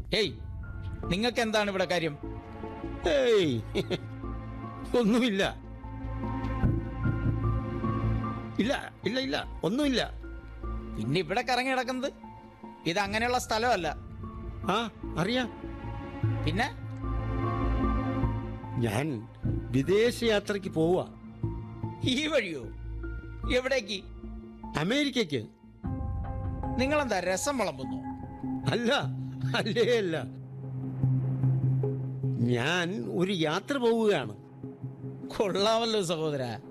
ഏയ് നിങ്ങൾക്ക് എന്താണ് ഇവിടെ കാര്യം ഏയ് ഒന്നുമില്ല ഇല്ല ഇല്ല ഇല്ല ഒന്നുമില്ല പിന്നെ ഇവിടെ കറങ്ങി കിടക്കുന്നത് ഇത് അങ്ങനെയുള്ള സ്ഥലമല്ല ആ അറിയാം പിന്നെ ഞാൻ വിദേശയാത്രയ്ക്ക് പോവാ ഈ വഴിയോ എവിടേക്ക് അമേരിക്കയ്ക്ക് നിങ്ങളെന്താ രസം വിളമ്പുന്നു അല്ല അല്ലേ അല്ല ഞാൻ ഒരു യാത്ര പോവുകയാണ് കൊള്ളാമല്ലോ സഹോദര